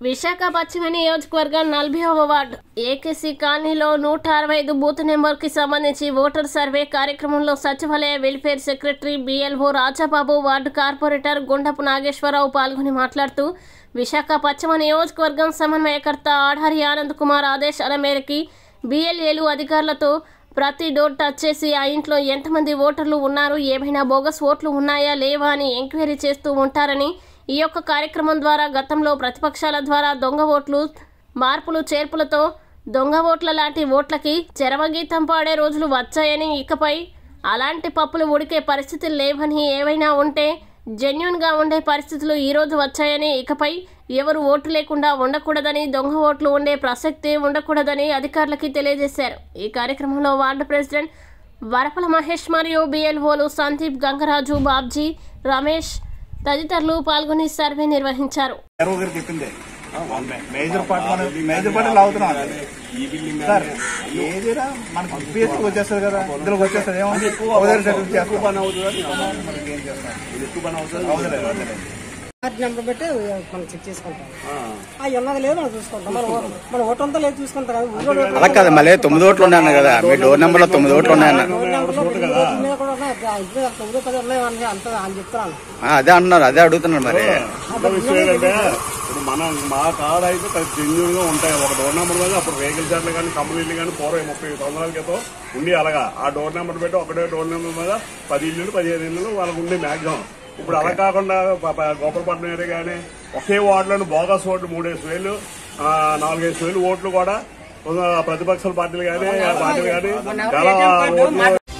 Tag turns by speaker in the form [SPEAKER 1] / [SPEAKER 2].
[SPEAKER 1] విశాఖ పశ్చిమ నియోజకవర్గం నలభైవ వార్డు ఏకేసీ కాలనీలో నూట అరవై ఐదు బూత్ నెంబర్కి సంబంధించి ఓటర్ సర్వే కార్యక్రమంలో సచివాలయ welfare secretary BLO Rajababu ward corporator Gundapu Nageswararao పాల్గొని మాట్లాడుతూ విశాఖ పశ్చిమ నియోజకవర్గం సమన్వయకర్త ఆఢారి ఆనంద్ కుమార్ ఆదేశాల మేరకి బిఎల్ఏలు అధికారులతో ప్రతి డోర్ టచ్ చేసి ఆ ఇంట్లో ఎంతమంది ఓటర్లు ఉన్నారు ఏమైనా బోగస్ ఓట్లు ఉన్నాయా లేవా అని ఎంక్వైరీ చేస్తూ ఉంటారని ఈ యొక్క కార్యక్రమం ద్వారా గతంలో ప్రతిపక్షాల ద్వారా దొంగ ఓట్లు మార్పులు చేర్పులతో దొంగ ఓట్ల లాంటి ఓట్లకి చరమగీతం పాడే రోజులు వచ్చాయని ఇకపై అలాంటి పప్పులు ఉడికే పరిస్థితులు లేవని ఏవైనా ఉంటే జెన్యున్గా ఉండే పరిస్థితులు ఈరోజు వచ్చాయని ఇకపై ఎవరు ఓటు లేకుండా ఉండకూడదని దొంగ ఓట్లు ఉండే ప్రసక్తి ఉండకూడదని అధికారులకి తెలియజేశారు ఈ కార్యక్రమంలో వార్డు ప్రెసిడెంట్ వరపల మహేష్ మరియు బిఎల్ఓలు సందీప్ గంగరాజు బాబ్జీ రమేష్ తదితరులు పాల్గొని సర్వే నిర్వహించారు
[SPEAKER 2] ఎరవ గారు చెప్పింది మేజర్ పార్ట్ మన మేజర్ పార్ట్ లాగుతున్నాం సార్ ఏదిరా మనకి పిఎస్కి వచ్చేస్తుంది కదా ఇందులోకి వచ్చేస్తుంది ఏముంది ఒకదారి సెటిల్ చేస్తాం
[SPEAKER 3] పని అవుతుంది
[SPEAKER 2] మనకి ఏం చేస్తాం
[SPEAKER 3] ఇది ఎక్కువ పని అవుతుంది
[SPEAKER 2] అవసరం అవసరం
[SPEAKER 4] కార్డు నెంబర్ పెట్టి మనం చెక్ చేసుకుంటాం అవి ఉన్నది లేదు మనం చూసుకుంటాం మన ఓ- మన ఓటు అంతా లేదు చూసుకుంటాం కదా ఊళ్ళో ఓటు
[SPEAKER 5] అలా కాదు మళ్ళీ తొమ్మిది ఓట్లు ఉన్నాయన్న కదా మీ డోర్ నెంబర్ లో తొమ్మిది ఓట్లు ఉన్నాయన్న
[SPEAKER 4] ఓటు నెంబర్లో తొమ్మిది ఓట్ల మీద కూడా ఉన్నాయి. ఆ ఇద్దరు తొమ్మిదో పది ఉన్నాయి అని అంత అని చెప్తున్నాను
[SPEAKER 5] ఆ, అదే అంటున్నారు అదే అడుగుతున్నారు మరి
[SPEAKER 3] ఇంకో విషయం ఏంటంటే ఇప్పుడు మనం మా కాడ అయితే జెన్యున్ గా ఉంటాయి ఒక డోర్ నెంబర్ మీద అప్పుడు వెహికల్ చార్లు కానీ కంపెనీలు కానీ పూర్వం ముప్పై సంవత్సరాల క్రితం ఉండి అలాగా ఆ డోర్ నెంబర్ పెట్టి ఒకటే డోర్ నెంబర్ మీద పది ఇల్లు పదిహేను ఇల్లు వాళ్ళకు ఉండే మ్యాక్సిమం ఇప్పుడు అలా కాకుండా ప- ప- గోపాలపట్నం ఏరియా కానీ ఒకే వార్డులోని బోగస్ ఓట్లు మూడేసి వేలు ఆ, నాలుగైదు వేలు ఓట్లు కూడా ఉన్న ప్రతిపక్షాల పార్టీలు కానీ పార్టీలు కానీ చాలా ఓట్లు